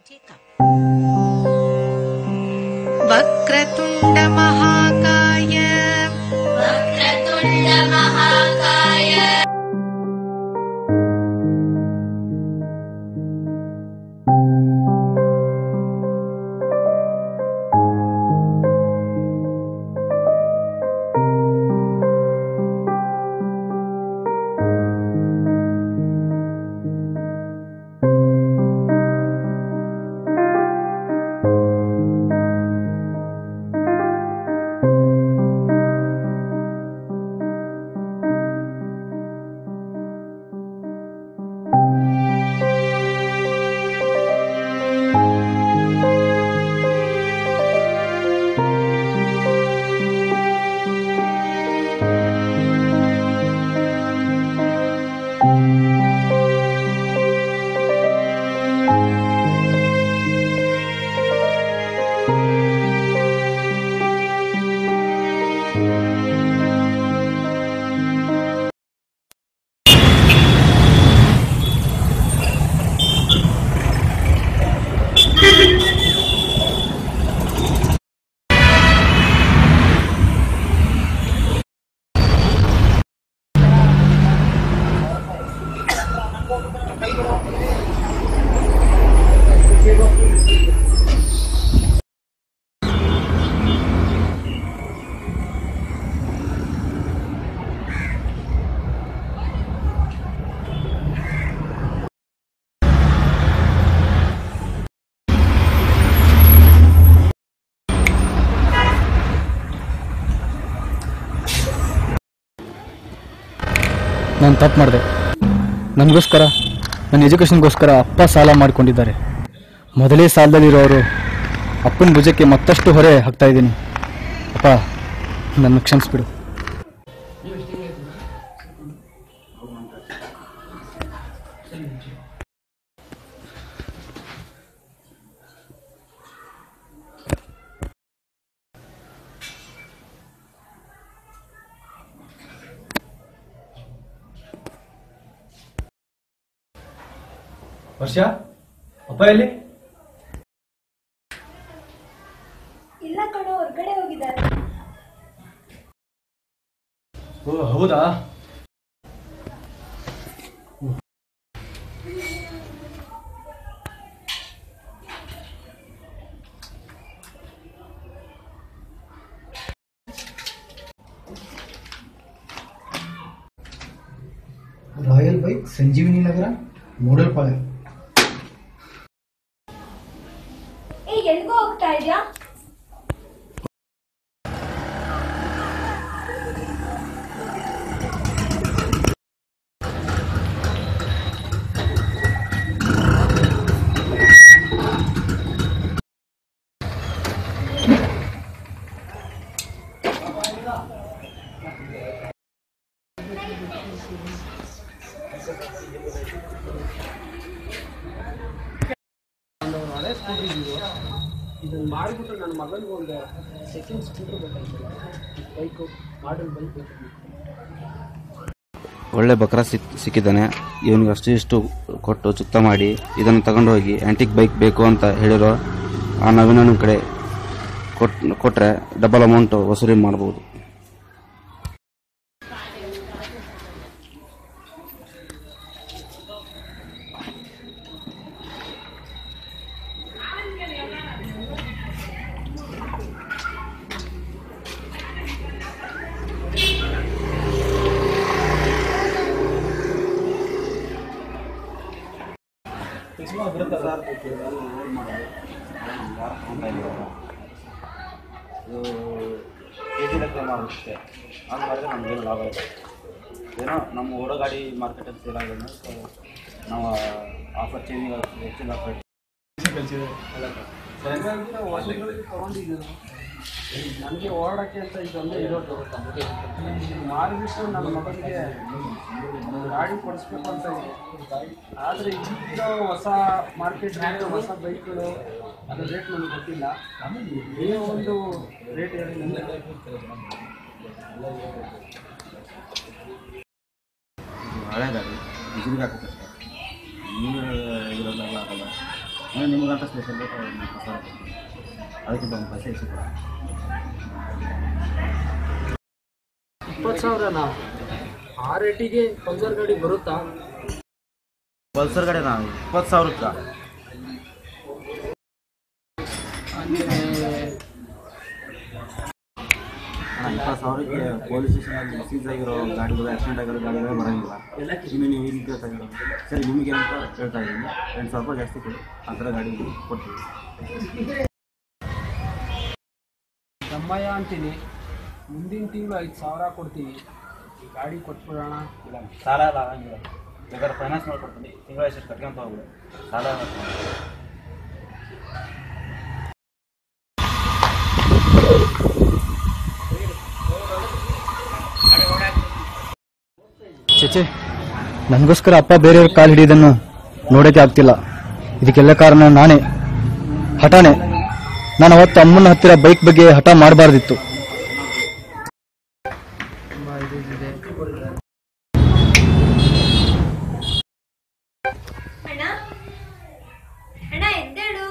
वक्रतुण्ड महाकाय ನಾನು ತಪ್ಪು ಮಾಡಿದೆ ನನಗೋಸ್ಕರ ನನ್ನ ಎಜುಕೇಷನ್ಗೋಸ್ಕರ ಅಪ್ಪ ಸಾಲ ಮಾಡಿಕೊಂಡಿದ್ದಾರೆ ಮೊದಲೇ ಸಾಲದಲ್ಲಿರೋರು ಅಪ್ಪನ ಭುಜಕ್ಕೆ ಮತ್ತಷ್ಟು ಹೊರೆ ಹಾಕ್ತಾ ಇದ್ದೀನಿ ಅಪ್ಪ ನನ್ನ ಕ್ಷಮಿಸ್ಬಿಡು ವರ್ಷ ಅಪ್ಪ ಎಲ್ಲಿ ಇಲ್ಲ ಕಣೋ ಹೊರಗಡೆ ಹೋಗಿದ್ದಾರೆ ಓ ಹೌದಾ ರಾಯಲ್ ಬೈಕ್ ಸಂಜೀವಿನಿ ನಗರ ಮೂಡಲ್ಪಾಳ್ಯ ಏ ಎಲ್ಗೋ ಹೋಗ್ತಾ ಇದ್ಯಾ ಇದನ್ನ ಮಾಡಿಬಿಟ್ಟು ನನ್ನ ಮಗನಿಗೆ ಒಂದು ಸೆಕೆಂಡ್ ಸ್ಕೂಟರ್ ಬೇಕಾಗಿತ್ತು ಬೈಕು ಮಾಡಲ್ ಬೈಕ್ ಬೇಕು ಒಳ್ಳೆ ಬಕ್ರ ಸಿಕ್ ಸಿಕ್ಕಿದ್ದಾನೆ ಇವನಿಗೆ ಅಷ್ಟು ಇಷ್ಟು ಕೊಟ್ಟು ಚುಕ್ತ ಮಾಡಿ ಇದನ್ನು ತಗೊಂಡು ಹೋಗಿ ಆ್ಯಂಟಿಕ್ ಬೈಕ್ ಬೇಕು ಅಂತ ಹೇಳಿರೋ ಆ ನವೀನನ ಕಡೆ ಕೊಟ್ ಕೊಟ್ಟರೆ ಡಬಲ್ ಅಮೌಂಟು ವಸೂಲಿ ಮಾಡ್ಬೋದು ಕೆ ಜಿ ಲೆಕ್ಕ ಮಾಡುತ್ತೆ ಹಂಗೆ ಮಾಡಿದ್ರೆ ನಮಗೇನು ಲಾಭ ಇದೆ ಏನೋ ನಮ್ಮ ಓಡೋ ಗಾಡಿ ಮಾರ್ಕೆಟಲ್ಲಿ ಸೇಲ್ ಆಗೋದು ಸೊ ನಾವು ಆಫರ್ ಚೇಂಜ್ ಹೆಚ್ಚಿನ ಆಫರ್ ಹಂಗಾಗಿ ನಾವು ಹೊಸದ್ರಲ್ಲಿ ತಗೊಂಡಿದ್ದೀವಿ ನನಗೆ ಓಡೋಕ್ಕೆ ಅಂತ ಇದೊಂದೇ ಇರೋದು ಮಾರಿಬಿಟ್ಟು ನನ್ನ ಮಗನಿಗೆ ಗಾಡಿ ಕೊಡಿಸ್ಬೇಕು ಅಂತ ಇದೆ ಆದರೆ ಈಗ ಹೊಸ ಮಾರ್ಕೆಟ್ ರೇಟ್ ಹೊಸ ಬೈಕ್ಗಳು ಅದ್ರ ರೇಟ್ ನನಗೆ ಗೊತ್ತಿಲ್ಲ ಏನೋ ಒಂದು ರೇಟ್ ಹೇಳಿ ನನಗೆ ಹಳೆ ಗಾಡಿ ಬಿಸಿಲಿಗೆ ಹಾಕುತ್ತೆ ನೀರು ಇರೋದೆಲ್ಲ ಆಗಲ್ಲ ಅಂದರೆ ನಿಮಗಂತ ಸ್ಪೆಷಲ್ ಹೊಸ ಅದಕ್ಕಿಂತ ಒಂದು ಪೈಸೆ ಹೆಚ್ಚು ಕೊಡ ಇಪ್ಪತ್ತು ಸಾವಿರನಾ ಆ ರೇಟಿಗೆ ಪಲ್ಸರ್ ಗಾಡಿ ಬರುತ್ತಾ ಪಲ್ಸರ್ ಗಾಡಿ ನಾವು ಇಪ್ಪತ್ತು ಸಾವಿರಕ್ಕೆ ಅಣ್ಣ ಇಪ್ಪತ್ತು ಸಾವಿರಕ್ಕೆ ಪೊಲೀಸ್ ಸ್ಟೇಷನಲ್ಲಿ ಸೀಸ್ ಆಗಿರೋ ಗಾಡಿಗಳು ಆಕ್ಸಿಡೆಂಟ್ ಆಗಿರೋ ಗಾಡಿಗಳೇ ಬರೋಂಗಿಲ್ಲ ಇನ್ನು ನೀವು ಈಗ ಕೇಳ್ತಾ ಇದ್ದೀರ ಸರಿ ನಿಮಗೆ ಅಂತ ಹೇಳ್ತಾ ಇದ್ದೀನಿ ಎಂಟು ಸಾವಿರ ರೂಪಾಯಿ ಜಾಸ್ತಿ ಕೊಡಿ ಆ ಥರ ಗಾಡಿ ಕೊಡ್ತೀವಿ ತಮ್ಮಯ್ಯ ಅಂತೀನಿ ಮುಂದಿನ ತಿಂಗಳು ಐದು ಸಾವಿರ ಕೊಡ್ತೀನಿ ಈ ಗಾಡಿ ಕೊಟ್ಬಿಡೋಣ ಸಾಲ ಎಲ್ಲ ಆಗಂಗಿಲ್ಲ ಬೇಕಾದ್ರೆ ಫೈನಾನ್ಸ್ ಮಾಡ್ಕೊಡ್ತೀನಿ ತಿಂಗಳ ಎಷ್ಟು ಕಟ್ಕೊಂತ ಹೋಗ್ಬಿಡು ಸಾಲ ಆಗತ್ತೆ. ಚೇಚೆ ನನಗೋಸ್ಕರ ಅಪ್ಪ ಬೇರೆಯವ್ರ ಕಾಲು ಹಿಡಿಯೋದನ್ನು ನೋಡೋಕೆ ಆಗ್ತಿಲ್ಲ ಇದಕ್ಕೆಲ್ಲ ಕಾರಣ ನಾನೇ ಹಠಾನೆ ನಾನು ಅವತ್ತು ಅಮ್ಮನ ಹತ್ತಿರ ಬೈಕ್ ಬಗ್ಗೆ ಹಠ ಮಾಡಬಾರ್ದಿತ್ತು ಅಣ್ಣ ಅಣ್ಣ ಎದ್ದೇಳು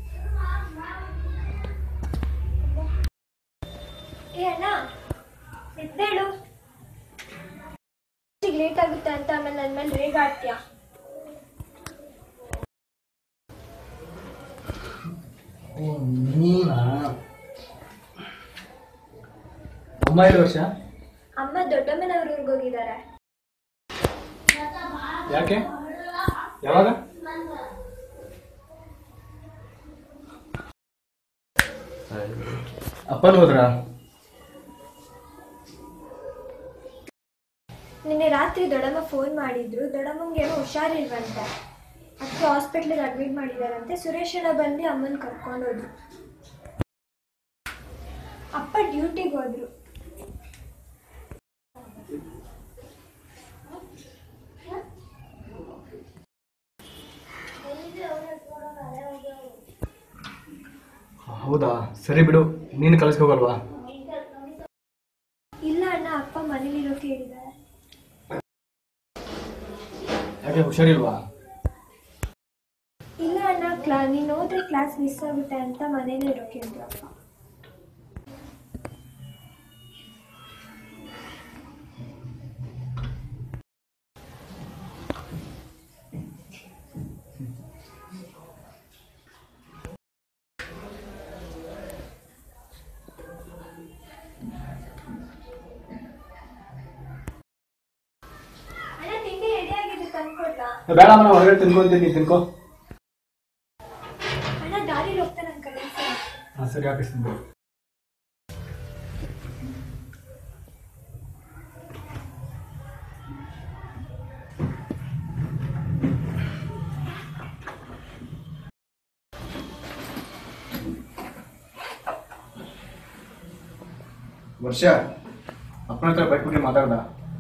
ಏ ಅಣ್ಣ ಎದ್ದೇಳು ಲೇಟ್ ಆಗುತ್ತೆ ಅಂತ ಆಮೇಲೆ ನನ್ನ ಮೇಲೆ ರೇಗಾಡ್ತೀಯ ಅಮ್ಮ ಎರಡು ವರ್ಷ ಅಮ್ಮ ದೊಡ್ಡಮ್ಮನವ್ರ ಊರಿಗೆ ಹೋಗಿದ್ದಾರೆ ಯಾಕೆ ಯಾವಾಗ ಅಪ್ಪನ ಹೋದ್ರಾ ನಿನ್ನೆ ರಾತ್ರಿ ದೊಡ್ಡಮ್ಮ ಫೋನ್ ಮಾಡಿದ್ರು ದೊಡ್ಡಮ್ಮಂಗೆ ಏನೋ ಹುಷಾರಿಲ್ವಂತೆ ಅದಕ್ಕೆ ಹಾಸ್ಪಿಟ್ಲಿಗೆ ಅಡ್ಮಿಟ್ ಮಾಡಿದಾರಂತೆ ಸುರೇಶನ ಬಂದು ಅಮ್ಮನ ಕರ್ಕೊಂಡು ಹೋದ್ರು ಅಪ್ಪ ಡ್ಯೂಟಿಗೆ ಹೋದ್ರು ಹೌದಾ ಸರಿ ಬಿಡು ನೀನು ಕಳಿಸ್ಕೋಗಲ್ವಾ ಇಲ್ಲ ಅಣ್ಣ ಅಪ್ಪ ಮನೇಲಿರೋಕೆ ಹೇಳಿದ್ದಾರೆ ಯಾಕೆ ಹುಷಾರಿಲ್ವಾ ಇಲ್ಲ ಅಣ್ಣ ಕ್ಲಾ ನೀನು ಹೋದ್ರೆ ಕ್ಲಾಸ್ ಮಿಸ್ ಆಗುತ್ತೆ ಅಂತ ಮನೇಲಿ ಇರೋಕೆ ಅಂದ್ರು ಅಪ್ಪ ಅಣ್ಣ ತಿಂಡಿ ರೆಡಿ ಆಗಿದೆ ತಂದ್ಕೊಡ್ಲಾ ಬೇಡ ಮನ ಹೊರಗಡೆ ತಿನ್ಕೊಂತೀನಿ ತಿನ್ಕೋ ಅಣ್ಣ ದಾರಿಲಿ ಹೋಗ್ತಾ ನನ್ನ ಕಡೆ ಹಾಂ ಸರಿ ಹಾಕಿಸ್ತೀನಿ ಬಿಡು ವರ್ಷ ಅಪ್ಪನ ಹತ್ರ ಬೈಕ್ ಬಗ್ಗೆ ಮಾತಾಡ್ದ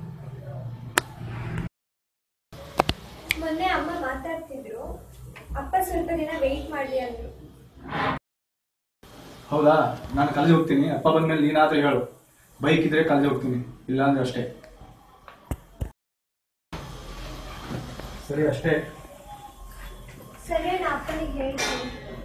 ಮೊನ್ನೆ ಅಮ್ಮ ಮಾತಾಡ್ತಿದ್ರು ಅಪ್ಪ ಸ್ವಲ್ಪ ದಿನ ವೆಯ್ಟ್ ಮಾಡ್ಲಿ ಅಂದ್ರು ಹೌದಾ ನಾನು ಕಾಲೇಜ್ ಹೋಗ್ತೀನಿ ಅಪ್ಪ ಬಂದ್ಮೇಲೆ ನೀನಾದ್ರೂ ಹೇಳು ಬೈಕ್ ಇದ್ರೆ ಕಾಲೇಜ್ ಹೋಗ್ತೀನಿ ಇಲ್ಲ ಅಂದ್ರೆ ಅಷ್ಟೇ ಸರಿ ಅಷ್ಟೇ ಸರಿ ಅಣ್ಣ ಅಪ್ಪನಿಗೆ ಹೇಳ್ತೀನಿ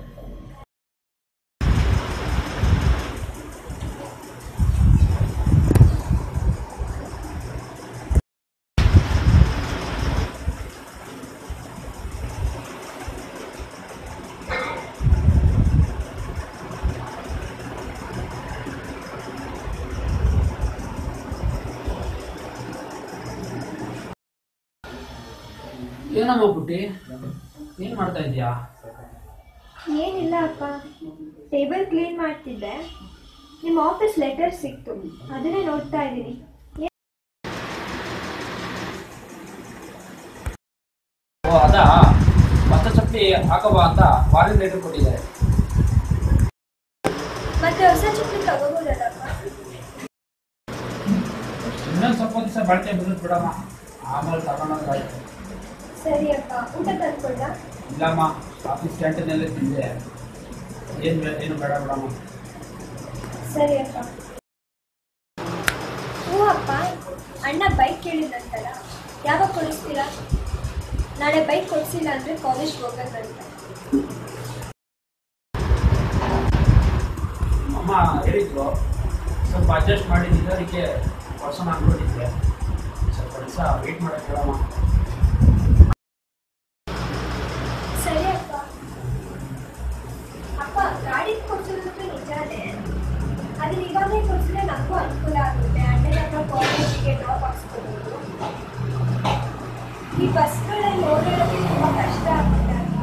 ಏನಮ್ಮ ಪುಟ್ಟಿ ಏನು ಮಾಡ್ತಾ ಇದೀಯಾ ಏನಿಲ್ಲ ಅಪ್ಪ ಟೇಬಲ್ ಕ್ಲೀನ್ ಮಾಡ್ತಿದ್ದೆ ನಿಮ್ಮ ಆಫೀಸ್ ಲೆಟರ್ ಸಿಕ್ತು ಅದನ್ನೇ ನೋಡ್ತಾ ಇದ್ದೀನಿ ಓ ಅದಾ ಹೊಸ ಚಪ್ಪಲಿ ಹಾಕಬಾ ಅಂತ ವಾರನ್ ಲೆಟರ್ ಕೊಟ್ಟಿದ್ದಾರೆ ಮತ್ತೆ ಹೊಸ ಚಪ್ಪಲಿ ತಗೋಬೋದಲ್ಲಪ್ಪ ಇನ್ನೊಂದು ಸ್ವಲ್ಪ ದಿವಸ ಬಳಕೆ ಬಂದು ಬಿಡಮ್ಮ ಆಮೇಲೆ ತಗೊಂಡಂಗಾಯ್ತು ಸರಿ ಅಪ್ಪ ಊಟ ತಂದ್ಕೊಡ್ಲಾ ಇಲ್ಲಮ್ಮ ಆಫೀಸ್ ಕ್ಯಾಂಟೀನಲ್ಲೇ ತಿಂದೆ ಏನು ಏನು ಬೇಡ ಬಿಡಮ್ಮ ಸರಿ ಅಪ್ಪ ಹ್ಞೂ ಅಪ್ಪ ಅಣ್ಣ ಬೈಕ್ ಕೇಳಿದಂತಲ್ಲ ಯಾವಾಗ ಕೊಡಿಸ್ತೀರಾ ನಾಳೆ ಬೈಕ್ ಕೊಡಿಸಿಲ್ಲ ಅಂದರೆ ಕಾಲೇಜ್ಗೆ ಹೋಗೋದಂತ ಅಮ್ಮ ಹೇಳಿದ್ರು ಸ್ವಲ್ಪ ಅಡ್ಜಸ್ಟ್ ಮಾಡಿದ್ದಿದ್ದೆ ಅದಕ್ಕೆ ಪರ್ಸನ್ ಅನ್ಕೊಂಡಿದ್ದೆ ಸ್ವಲ್ಪ ದಿವಸ ವೆಯ್ಟ್ ಮಾಡಕ್ಕೆ ಹೇಳಮ್ಮ ಸರಿ ಅಪ್ಪ ಅಪ್ಪ ಗಾಡಿ ಕೊಡ್ಸೋದು ನಿಜಾನೇ ಅದನ್ನ ಇವಾಗಲೇ ಕೊಡ್ಸಿದ್ರೆ ನಮಗೂ ಅನುಕೂಲ ಆಗುತ್ತೆ ಅಣ್ಣನ ಹತ್ರ ಕಾಲೇಜಿಗೆ ಡ್ರಾಪ್ ಹಾಕ್ಸ್ಕೊಬೋದು ಈ ಬಸ್ಗಳಲ್ಲಿ ಓಡಾಡೋದು ತುಂಬ ಕಷ್ಟ ಆಗುತ್ತೆ ಅಲ್ವಾ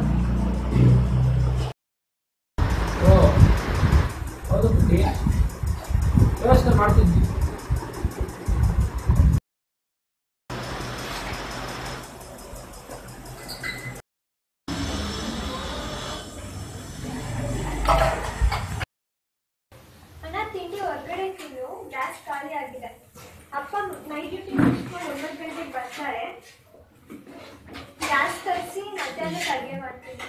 ಓ ಹೌದು ಪುಟ್ಟಿ ವ್ಯವಸ್ಥೆ ಮಾಡ್ತಿದ್ವಿ ಅಣ್ಣ ತಿಂಡಿ ಹೊರಗಡೆ ತಿನ್ನು ಗ್ಯಾಸ್ ಖಾಲಿ ಆಗಿದೆ ಅಪ್ಪ ನೈಟ್ ಡ್ಯೂಟಿ ಮುಗಿಸ್ಕೊಂಡು ಒಂಬತ್ತು ಗಂಟೆಗೆ ಬರ್ತಾರೆ ಗ್ಯಾಸ್ ತರಿಸಿ ಮಧ್ಯಾಹ್ನಕ್ಕೆ ಅಡುಗೆ ಮಾಡ್ತೀನಿ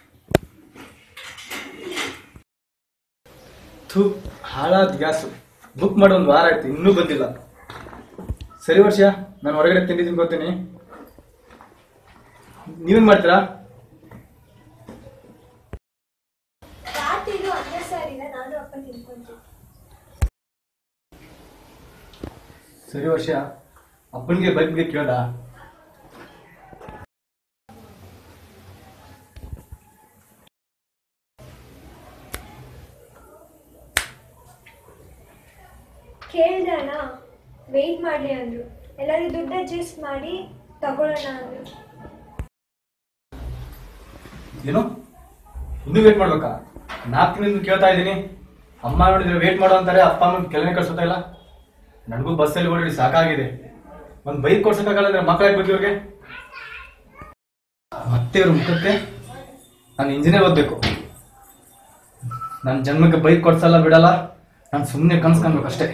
ಥೂ ಹಾಳಾದ ಗ್ಯಾಸು ಬುಕ್ ಮಾಡಿ ಒಂದು ವಾರ ಆಯ್ತು ಇನ್ನೂ ಬಂದಿಲ್ಲ ಸರಿ ವರ್ಷ ನಾನು ಹೊರಗಡೆ ತಿಂಡಿ ತಿನ್ಕೋತೀನಿ ನೀವೇನ್ ಮಾಡ್ತೀರಾ ರಾತ್ರಿ ಇದು ಅನ್ನ ಸಾರಿದೆ ನಾನು ಅಪ್ಪ ತಿನ್ಕೊಂತೀನಿ ಸರಿ ವರ್ಷ ಅಪ್ಪನಿಗೆ ಬೈಕ್ ಬಗ್ಗೆ ಕೇಳ್ದ ಕೇಳ್ದೆ ಅಣ್ಣ ವೆಯ್ಟ್ ಮಾಡಲಿ ಅಂದರು ಎಲ್ಲರೂ ದುಡ್ಡು ಅಡ್ಜಸ್ಟ್ ಮಾಡಿ ತಗೊಳ್ಳೋಣ ಅಂದರು ಏನು ಇನ್ನೂ ವೇಟ್ ಮಾಡ್ಬೇಕಾ ನಾಲ್ಕು ತಿಂಗಳಿಂದ ಕೇಳ್ತಾ ಇದ್ದೀನಿ ಅಮ್ಮ ನೋಡಿದ್ರೆ ವೇಟ್ ಮಾಡೋ ಅಂತಾರೆ ಅಪ್ಪ ಅಮ್ಮ ಕೆಲವೇ ಕಳ್ಸೋತಾ ಇಲ್ಲ ನನಗೂ ಬಸ್ಸಲ್ಲಿ ಓಡಾಡಿ ಸಾಕಾಗಿದೆ ಒಂದು ಬೈಕ್ ಕೊಡ್ಸೋಕ್ಕಾಗಲ್ಲ ಅಂದ್ರೆ ಮಕ್ಕಳಾಗಿ ಬಗ್ಗೆ ಇವ್ರಿಗೆ ಮತ್ತೆ ಇವ್ರ ಮುಖಕ್ಕೆ ನಾನು ಇಂಜಿನಿಯರ್ ಓದ್ಬೇಕು ನನ್ನ ಜನ್ಮಕ್ಕೆ ಬೈಕ್ ಕೊಡ್ಸಲ್ಲ ಬಿಡಲ್ಲ ನಾನು ಸುಮ್ಮನೆ ಕನ್ಸ್ಕೊಬೇಕು ಅಷ್ಟೇ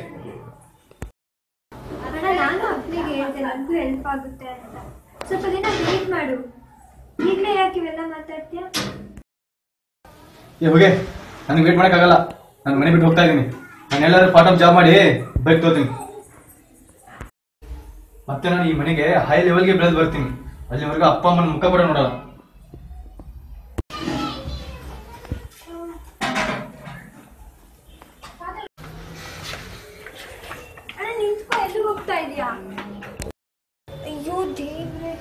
ಅಣ್ಣ ನಾನು ಅಪ್ಪನಿಗೆ ಹೇಳ್ದೆ ನನಗೂ ಹೆಲ್ಪ್ ಆಗುತ್ತೆ ಅಂತ ಸ್ವಲ್ಪ ದಿನ ವೇಟ್ ಮಾಡು ಈಗಲೇ ಯಾಕೆ ಇವೆಲ್ಲ ಮಾತಾಡ್ತೀಯ ಏ ಹೋಗೆ ನನಗೆ ವೇಟ್ ಮಾಡೋಕ್ಕಾಗಲ್ಲ ನಾನು ಮನೆ ಬಿಟ್ಟು ಹೋಗ್ತಾ ಇದ್ದೀನಿ ನಾನು ಎಲ್ಲಾದ್ರೂ ಪಾರ್ಟ್ ಆಫ್ ಜಾಬ್ ಮಾಡಿ ಬೈಕ್ ತಗೋತೀನಿ ಮತ್ತೆ ನಾನು ಈ ಮನೆಗೆ ಹೈ ಲೆವೆಲ್ಗೆ ಬೆಳೆದು ಬರ್ತೀನಿ ಅಲ್ಲಿವರೆಗೂ ಅಪ್ಪ ಅಮ್ಮನ ಮುಖ ಕೂಡ ನೋಡಲ್ಲ ಅಣ್ಣ ನಿಂತ್ಕೊ ಎಲ್ಲಿಗೆ ಹೋಗ್ತಾ ಇದೀಯಾ ಅಯ್ಯೋ ದೇವ್ರೆ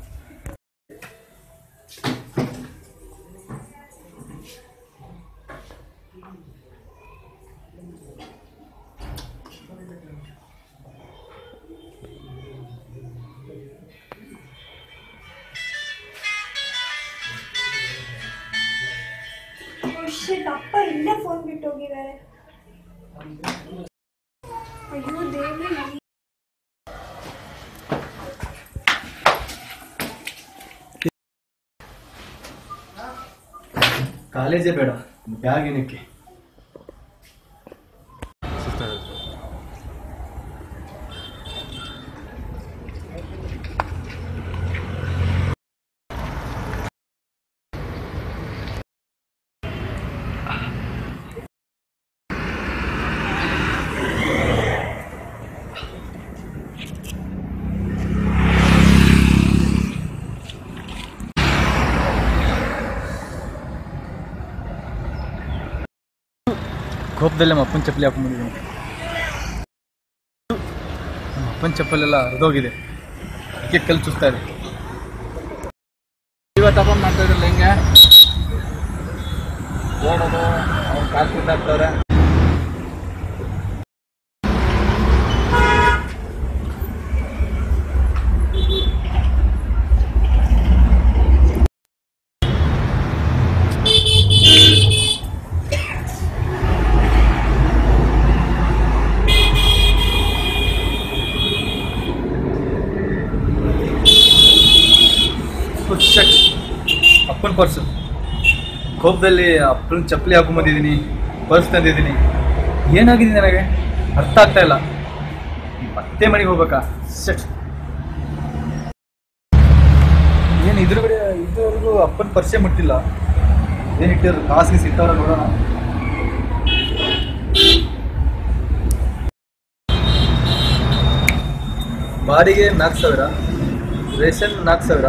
ಶಿಟ್ ಅಪ್ಪ ಇಲ್ಲೇ ಫೋನ್ ಬಿಟ್ಟು ಹೋಗಿದ್ದಾರೆ ಅಯ್ಯೋ ದೇವ್ರೆ ಕಾಲೇಜೇ ಬೇಡ ಬ್ಯಾಗ್ ಏನಕ್ಕೆ ಕೋಪದಲ್ಲಿ ನಮ್ಮ ಅಪ್ಪನ ಚಪ್ಪಲಿ ಹಾಕೊಂಡ್ಬಂದಿದ್ದೀನಿ ನಮ್ಮ ಅಪ್ಪನ ಚಪ್ಪಲೆಲ್ಲ ಹರಿದೋಗಿದೆ ಅದಕ್ಕೆ ಕಲ್ ಚುಸ್ತಾ ಇದೆ ಇವತ್ತು ತಗೊಂಡ್ ಮಾಡ್ತಾ ಇದ್ರಲ್ಲ ಹಿಂಗೆ ಓಡೋದು ಅವ್ರು ಕಾಲು ಕಿತ್ತಾಕ್ತವ್ರೆ ಶಟ್ ಅಪ್ಪನ ಪರ್ಸು ಕೋಪದಲ್ಲಿ ಅಪ್ಪನ ಚಪ್ಪಲಿ ಹಾಕೊಂಬಂದಿದ್ದೀನಿ ಪರ್ಸ್ ತಂದಿದ್ದೀನಿ ಏನಾಗಿದೆ ನನಗೆ ಅರ್ಥ ಆಗ್ತಾ ಇಲ್ಲ ಮತ್ತೆ ಮನೆಗೆ ಹೋಗ್ಬೇಕಾ ಶಟ್ ಏನು ಇದ್ರಗಡೆ ಇದುವರೆಗೂ ಅಪ್ಪನ ಪರಿಚಯ ಮುಟ್ಟಿಲ್ಲ ಏನು ಇಟ್ಟಿದ್ರು ಕಾಸಿಗೆ ಸಿಟ್ಟವ್ರ ನೋಡೋಣ ಬಾಡಿಗೆ ನಾಲ್ಕು ಸಾವಿರ ರೇಷನ್ ನಾಲ್ಕು ಸಾವಿರ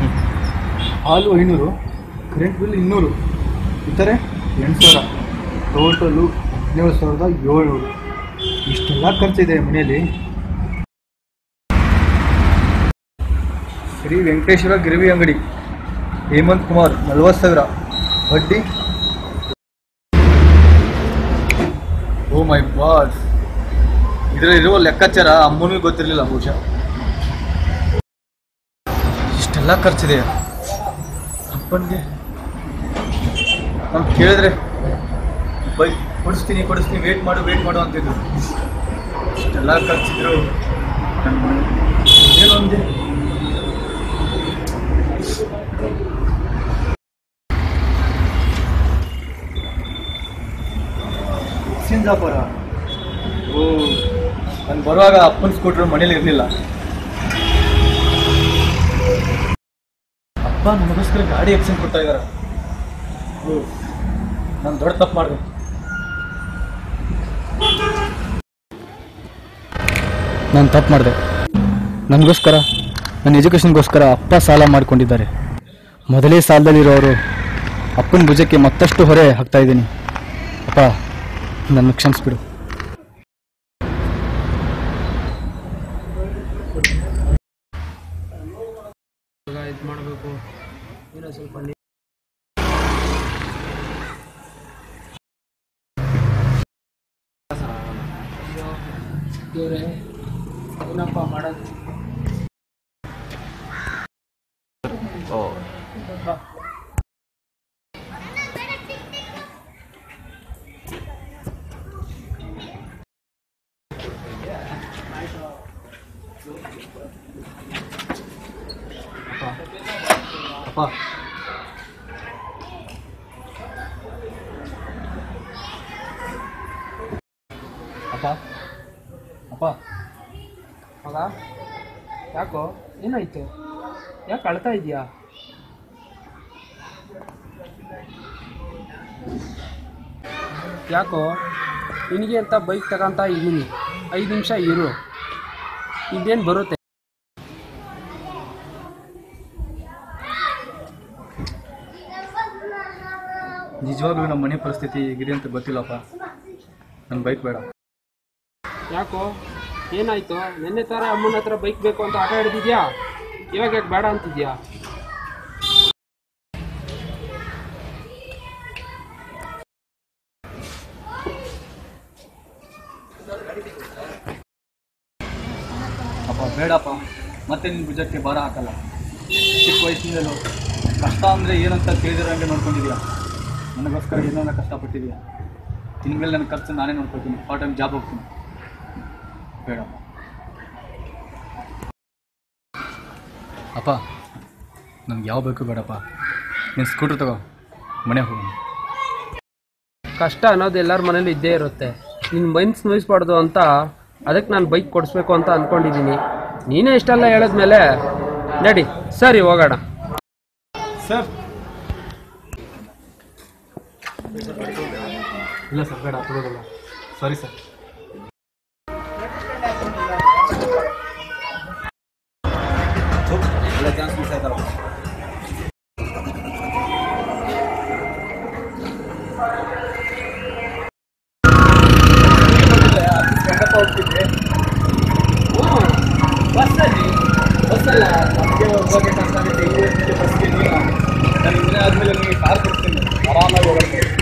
ಹಾಲು ಐನೂರು ಕರೆಂಟ್ ಬಿಲ್ ಇನ್ನೂರು ಇತರೆ ಎಂಟು ಸಾವಿರ ಟೋಟಲು ಹದಿನೇಳು ಸಾವಿರದ ಏಳ್ನೂರು ಇಷ್ಟೆಲ್ಲ ಖರ್ಚಿದೆ ಮನೆಯಲ್ಲಿ ಶ್ರೀ ವೆಂಕಟೇಶ್ವರ ಗಿರವಿ ಅಂಗಡಿ ಹೇಮಂತ್ ಕುಮಾರ್ ನಲ್ವತ್ತು ಸಾವಿರ ಬಡ್ಡಿ ಓ ಮೈ ಬಾಸ್ ಇದರಲ್ಲಿರುವ ಲೆಕ್ಕಾಚಾರ ಅಮ್ಮನಿಗೆ ಗೊತ್ತಿರಲಿಲ್ಲ ಬಹುಶಃ ಇಷ್ಟೆಲ್ಲ ಖರ್ಚಿದೆ ಅಪ್ಪನಿಗೆ ನಾವು ಕೇಳಿದ್ರೆ ಬೈ ಕೊಡಿಸ್ತೀನಿ ಕೊಡಿಸ್ತೀನಿ ವೇಟ್ ಮಾಡು ವೇಟ್ ಮಾಡು ಅಂತಿದ್ರು ಇಷ್ಟೆಲ್ಲ ಖರ್ಚಿದ್ರು ಏನೊಂದು ಸಿಂಗಾಪುರ ಓ ನಾನು ಬರುವಾಗ ಅಪ್ಪನ ಸ್ಕೂಟ್ರ್ ಮನೇಲಿ ಇರಲಿಲ್ಲ ಅಪ್ಪ ನನಗೋಸ್ಕರ ಗಾಡಿ ಎಕ್ಸ್ಚೇಂಜ್ ಕೊಡ್ತಾ ಇದ್ದಾರೆ ಓ ನಾನು ದೊಡ್ಡ ತಪ್ಪು ಮಾಡಿದೆ ನಾನು ತಪ್ಪು ಮಾಡಿದೆ ನನಗೋಸ್ಕರ ನನ್ನ ಎಜುಕೇಷನ್ಗೋಸ್ಕರ ಅಪ್ಪ ಸಾಲ ಮಾಡಿಕೊಂಡಿದ್ದಾರೆ ಮೊದಲೇ ಸಾಲದಲ್ಲಿರೋರು ಅಪ್ಪನ ಭುಜಕ್ಕೆ ಮತ್ತಷ್ಟು ಹೊರೆ ಹಾಕ್ತಾ ಇದ್ದೀನಿ ಅಪ್ಪ ನನ್ನ ಕ್ಷಮಿಸ್ಬಿಡು ಇದು ಮಾಡಬೇಕು ಏನೋ ಸ್ವಲ್ಪ ನೀ- ಅಯ್ಯೋ, ದೇವ್ರೇ ಏನಪ್ಪ ಮಾಡೋದು ಅಪ್ಪ ಅಪ್ಪ ಅಪ್ಪ ಮಗ ಯಾಕೋ ಏನಾಯ್ತು ಯಾಕೆ ಅಳ್ತಾ ಇದೆಯಾ ಯಾಕೋ ನಿನಗೆ ಅಂತ ಬೈಕ್ ತಗೊಂತ ಇದ್ದೀನಿ ಐದು ನಿಮಿಷ ಇರು ಇದೇನು ಬರುತ್ತೆ ನಿಜವಾಗ್ಲೂ ನಮ್ಮ ಮನೆ ಪರಿಸ್ಥಿತಿ ಹೇಗಿದೆ ಅಂತ ಗೊತ್ತಿಲ್ಲಪ್ಪ ನನ್ನ ಬೈಕ್ ಬೇಡ ಯಾಕೋ ಏನಾಯ್ತು ನಿನ್ನೆ ಥರ ಅಮ್ಮನ ಹತ್ರ ಬೈಕ್ ಬೇಕು ಅಂತ ಆಟ ಹಿಡಿದಿದ್ಯಾ ಇವಾಗ ಯಾಕೆ ಬೇಡ ಅಂತಿದ್ಯಾ ಅಪ್ಪ ಬೇಡಪ್ಪ ಮತ್ತೆ ನಿನ್ನ ಭುಜಕ್ಕೆ ಭಾರ ಹಾಕಲ್ಲ ಚಿಕ್ಕ ವಯಸ್ಸಿನಲ್ಲೂ ಕಷ್ಟ ಅಂದರೆ ಏನಂತ ತಿಳಿದಿರಂಗೆ ನೋಡ್ಕೊಂಡಿದ್ಯಾ ನನಗೋಸ್ಕರ ಏನೋ ಕಷ್ಟಪಟ್ಟಿದ್ಯಾ ಇನ್ಮೇಲೆ ನನ್ನ ಖರ್ಚು ನಾನೇ ನೋಡ್ಕೊಳ್ತೀನಿ ಪಾರ್ಟ್ ಟೈಮ್ ಜಾಬ್ ಹೋಗ್ತೀನಿ ಬೇಡಪ್ಪ ಅಪ್ಪ ನನಗೆ ಯಾವ ಬೇಕು ಬೇಡಪ್ಪ ನೀನು ಸ್ಕೂಟ್ರ್ ತಗೋ ಮನೆ ಹೋಗೋಣ ಕಷ್ಟ ಅನ್ನೋದು ಎಲ್ಲರ ಮನೇಲಿ ಇದ್ದೇ ಇರುತ್ತೆ ನಿನ್ನ ಮೈನ್ಸ್ ನೋಯಿಸ್ಬಾರ್ದು ಅಂತ ಅದಕ್ಕೆ ನಾನು ಬೈಕ್ ಕೊಡಿಸ್ಬೇಕು ಅಂತ ಅಂದ್ಕೊಂಡಿದ್ದೀನಿ ನೀನೇ ಇಷ್ಟೆಲ್ಲ ಹೇಳಿದ್ಮೇಲೆ ನಡಿ ಸರಿ ಹೋಗೋಣ ಸರ್ ಇಲ್ಲ ಸರ್ ಬೇಡ ತಗೋದಲ್ಲ ಸಾರಿ ಸರ್ ಒಳ್ಳೆ ಚಾನ್ಸ್ ಮಿಸ್ ಆಯ್ತಲ್ಲ ಬಸ್ಸಲ್ಲಿ ಬಸ್ಸಲ್ಲ ನಮಗೆ ಹೋಗೋಕೆ ಕಷ್ಟ ಆಗುತ್ತೆ ಈ ವಯಸ್ಸಿನಲ್ಲಿ ಬಸ್ಗೆ ಇಲ್ಲ ನಾನು ಇನ್ನೇ ಆದಮೇಲೆ ನಿಮಗೆ ಕಾರ್ ಕೊಡ್ತೀನಿ ಆರಾಮಾಗಿ ಹೋಗೋಕ್ಕೆ